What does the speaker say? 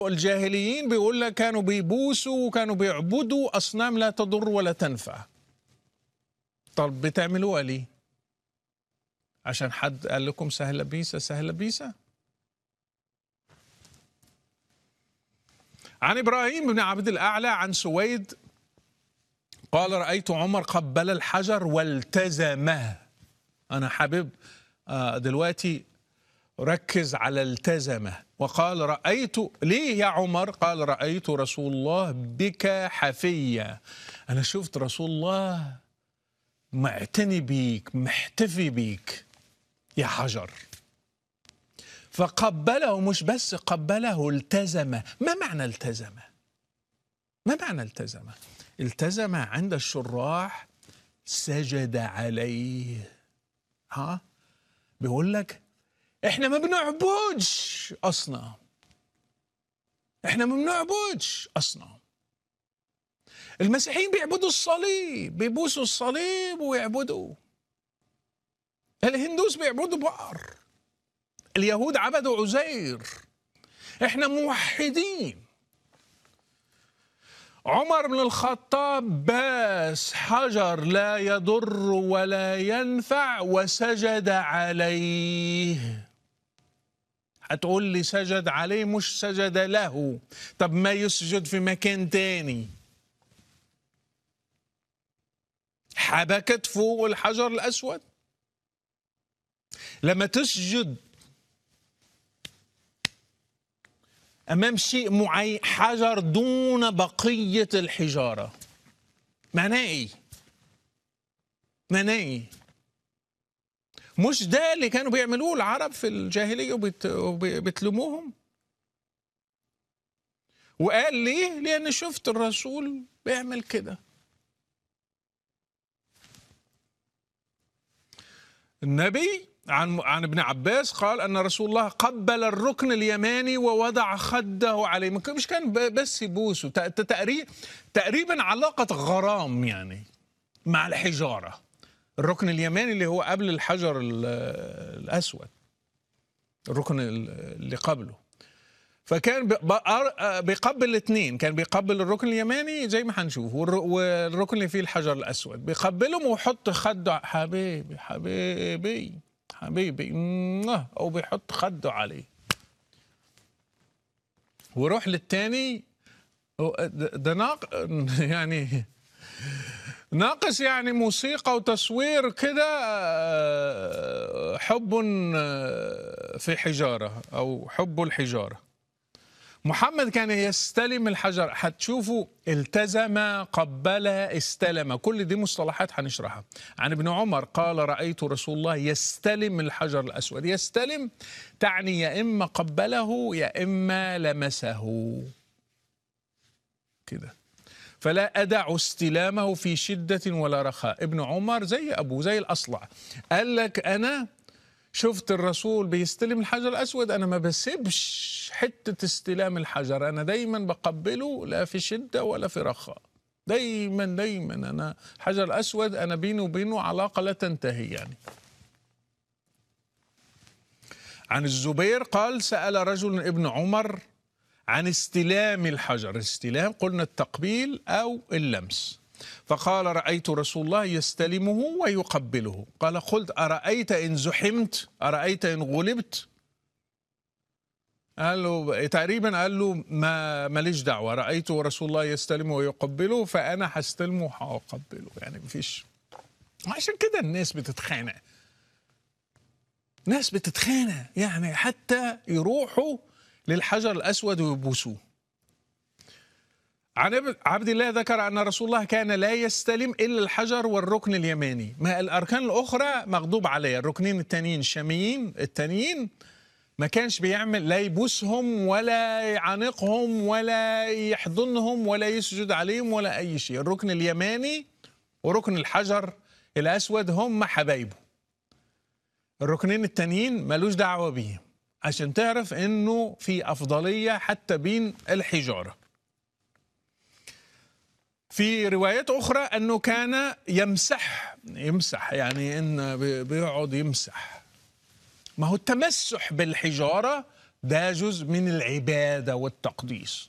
الجاهليين بيقول لك كانوا بيبوسوا وكانوا بيعبدوا أصنام لا تضر ولا تنفع طب بتعملوها ليه عشان حد قال لكم سهلة بيسة سهلة بيسة عن إبراهيم بن عبد الأعلى عن سويد قال رأيت عمر قبل الحجر والتزمه أنا حابب آه، دلوقتي ركز على التزمه وقال رأيت ليه يا عمر قال رأيت رسول الله بك حفية أنا شفت رسول الله معتني بيك محتفي بيك يا حجر فقبله مش بس قبله التزمه ما معنى التزمه ما معنى التزمه التزم عند الشراح سجد عليه ها بيقول لك احنا ما بنعبدش اصنام احنا ما بنعبدش اصنام المسيحيين بيعبدوا الصليب بيبوسوا الصليب ويعبدوا الهندوس بيعبدوا بقر اليهود عبدوا عزير احنا موحدين عمر بن الخطاب باس حجر لا يضر ولا ينفع وسجد عليه هتقول لي سجد عليه مش سجد له طب ما يسجد في مكان تاني حبكت فوق الحجر الأسود لما تسجد امام شيء معين حجر دون بقيه الحجاره معناه ايه معناه ايه مش ده اللي كانوا بيعملوه العرب في الجاهليه وبت- وبتلوموهم وقال ليه لان شفت الرسول بيعمل كده النبي عن عن ابن عباس قال ان رسول الله قبل الركن اليماني ووضع خده عليه ما كان- مش كان ب- بس يبوسه ت- ت- تقريبا تقريبا علاقه غرام يعني مع الحجاره الركن اليماني اللي هو قبل الحجر ال- الاسود الركن ال- اللي قبله فكان بي- بقر- بيقبل الاثنين كان بيقبل الركن اليماني زي ما هنشوف والر- والركن اللي فيه الحجر الاسود بيقبلهم ويحط خده ع- حبيبي حبيبي حبيبي موah، او بيحط خده عليه ويروح للتاني هو ده ده ناق يعني ناقص يعني موسيقى وتصوير كده آه، حب آه، في حجاره او حب الحجاره محمد كان يستلم الحجر هتشوفوا التزم قبل استلم كل دي مصطلحات هنشرحها عن ابن عمر قال رأيت رسول الله يستلم الحجر الأسود يستلم تعني يا إما قبله يا إما لمسه كده فلا أدع استلامه في شدة ولا رخاء ابن عمر زي أبوه زي الأصلع قال لك أنا شفت الرسول بيستلم الحجر الأسود أنا ما بسيبش حتة استلام الحجر أنا دايما بقبله لا في شدة ولا في رخاء دايما دايما أنا حجر الأسود أنا بيني وبينه علاقة لا تنتهي يعني عن الزبير قال سأل رجل ابن عمر عن استلام الحجر استلام قلنا التقبيل أو اللمس فقال رأيت رسول الله يستلمه ويقبله قال قلت أرأيت إن زحمت أرأيت إن غلبت قال له تقريبا قال له ما ماليش دعوة رأيت رسول الله يستلمه ويقبله فأنا هستلمه وهقبله يعني مفيش عشان كده الناس بتتخانق ناس بتتخانق يعني حتى يروحوا للحجر الأسود ويبوسوه عن ابن- عبد الله ذكر أن رسول الله كان لا يستلم إلا الحجر والركن اليماني ما الأركان الأخرى مغضوب عليها الركنين التانيين الشاميين التانيين ما كانش بيعمل لا يبوسهم ولا يعانقهم ولا يحضنهم ولا يسجد عليهم ولا أي شيء الركن اليماني وركن الحجر الأسود هم حبايبه الركنين التانيين ملوش دعوة بيهم عشان تعرف انه في افضلية حتى بين الحجارة في روايات اخرى انه كان يمسح يمسح يعني ان بي- بيقعد يمسح ما هو التمسح بالحجارة ده جزء من العباده والتقديس